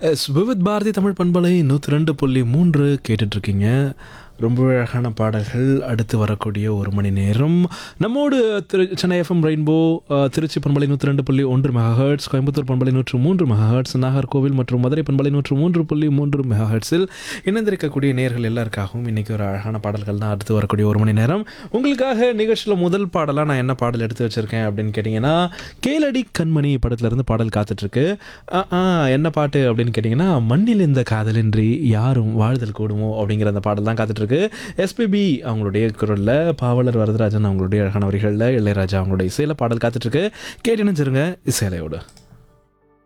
S Vividh Bharathi Tamil பண்பலை நூற்றி ரெண்டு புள்ளி மூன்று கேட்டுட்ருக்கீங்க ரொம்ப அழகான பாடல்கள் அடுத்து வரக்கூடிய ஒரு மணி நேரம் நம்மோடு திரு சென்னை எஃப்எம் ரெயின்போ அஹ், திருச்சி பண்பலை நூற்றி ரெண்டு புள்ளி ஒன்று மெகாஹர்ட்ஸ் கோயம்புத்தூர் பண்பலை நூற்று மூன்று மெகாஹர்ட்ஸ் நாகர்கோவில் மற்றும் மதுரை பண்பலை நூற்று மூன்று புள்ளி மூன்று மெகாஹர்ட்ஸில் இணைந்திருக்கக்கூடிய நேர்கள் எல்லாருக்காகவும் இன்றைக்கி ஒரு அழகான பாடல்கள் தான் அடுத்து வரக்கூடிய ஒரு மணி நேரம் உங்களுக்காக நிகழ்ச்சியில் முதல் பாடலாக நான் என்ன பாடல் எடுத்து வச்சுருக்கேன் அப்படின்னு கேட்டிங்கன்னா கேளடி கண்மணி படத்துலேருந்து பாடல் காத்துட்ருக்கு என்ன பாட்டு அப்படின்னு கேட்டிங்கன்னா மண்ணில் இந்த காதலின்றி யாரும் வாழ்தல் கூடுமோ அப்படிங்கிற அந்த பாடல் தான் காத்துட்ருக்கு எஸ்பிபி அவங்களுடைய குரலில் பாவலர் வரதராஜன் அவங்களுடைய அழகான வரிகளில் இளையராஜா அவங்களுடைய இசையில் பாடல் காத்துட்ருக்கு கேட்டு நினைச்சிருங்க இசையலையோடு